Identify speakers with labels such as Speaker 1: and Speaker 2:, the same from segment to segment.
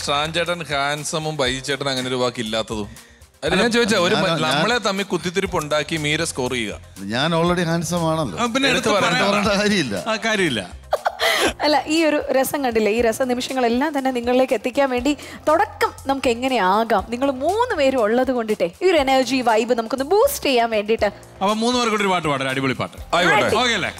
Speaker 1: ഷാൻ ചേട്ടൻ ഹാൻസമും ബൈജി ചേട്ടൻ അങ്ങനെ ഒരു വാക്ക് ഇല്ലാത്തതും അല്ല ഞാൻ ചോദിച്ചാ ഒരു
Speaker 2: ഞാൻ- ഞാൻ-
Speaker 1: നമ്മളെ തമ്മിൽ കുത്തിത്തിരിപ്പ് ഉണ്ടാക്കി മീര സ്കോർ ചെയ്യുക
Speaker 2: ഞാൻ ഓൾറെഡി ഹാൻസം ആണല്ലോ
Speaker 3: ആ, പിന്നെ എടുത്ത്
Speaker 1: എടുത്ത്
Speaker 3: പറയാൻ
Speaker 2: പറയേണ്ട കാര്യമില്ല
Speaker 3: ആ കാര്യമില്ല
Speaker 4: അല്ല ഈ ഒരു രസം കണ്ടില്ലേ ഈ രസ നിമിഷങ്ങളെല്ലാം തന്നെ നിങ്ങളിലേക്ക് എത്തിക്കാൻ വേണ്ടി തുടക്കം നമുക്ക് എങ്ങനെയാകാം നിങ്ങൾ മൂന്ന് പേരും ഉള്ളത് കൊണ്ടിട്ടേ ഈ ഒരു എനർജി വൈബ് നമുക്കൊന്ന് ബൂസ്റ്റ് ചെയ്യാൻ വേണ്ടിയിട്ട്
Speaker 3: അപ്പൊ മൂന്ന് പേർക്ക് ഒരു പാട്ട് പാടാം അടിപൊളി പാട്ട്
Speaker 1: ആയിക്കോട്ടെ
Speaker 3: ഓക്കെ അല്ലേ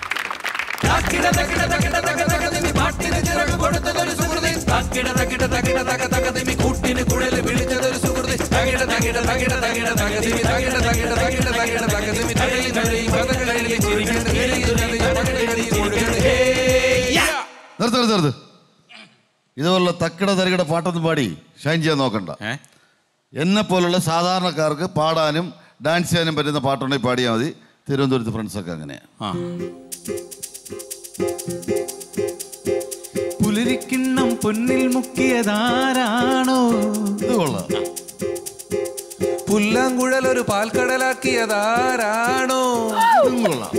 Speaker 2: നിർത്ത് നിർത്ത് നിർത്ത് ഇതുപോലുള്ള തക്കിട തരികിട പാട്ടൊന്നും പാടി ഷൈൻ ചെയ്യാൻ നോക്കണ്ട
Speaker 3: ഏ
Speaker 2: എന്നെ പോലുള്ള സാധാരണക്കാർക്ക് പാടാനും ഡാൻസ് ചെയ്യാനും പറ്റുന്ന പാട്ടുണ്ടെങ്കിൽ പാടിയാൽ മതി തിരുവനന്തപുരത്ത് ഫ്രണ്ട്സൊക്കെ അങ്ങനെയാണ്
Speaker 3: ആ പുലരിക്കിണ്ണം പൊന്നിൽ മുക്കിയതാരാണോ
Speaker 2: ഇത് കൊള്ളാം
Speaker 1: പുല്ലാങ്കുഴൽ ഒരു പാൽക്കടലാക്കിയതാരാണോ
Speaker 2: ഇതും കൊള്ളാം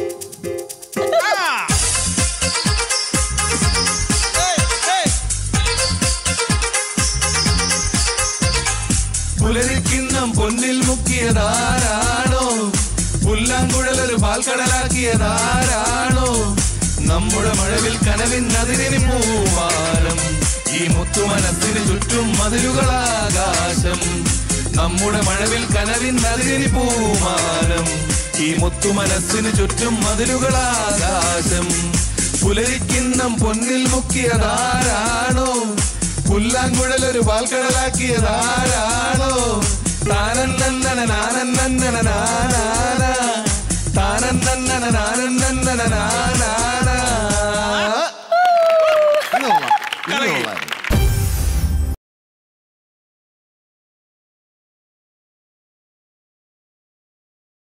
Speaker 1: പുലരിക്കിണ്ണം പൊന്നിൽ മുക്കിയതാരാണോ പുല്ലാങ്കുഴൽ ഒരു പാൽക്കടലാക്കിയതാരാണോ നമ്മുടെ മഴവിൽ കനവിൻ അതിരിന് പൂവാലം ഈ മുത്തുമനത്തിന് ചുറ്റും മതിലുകളാകാശം നമ്മുടെ മഴവിൽ കനവിൻ അതിരിന് പൂമാനം ഈ മുത്തുമനസ്സിന് ചുറ്റും മതിലുകളാകാശം പുലരിക്കിണ്ണം പൊന്നിൽ മുക്കിയതാരാണോ പുല്ലാങ്കുഴൽ ഒരു പാൽക്കടലാക്കിയതാരാണോ താനന്നന നാനന്നന നാനാന താനന്നന നാനന്നന നാന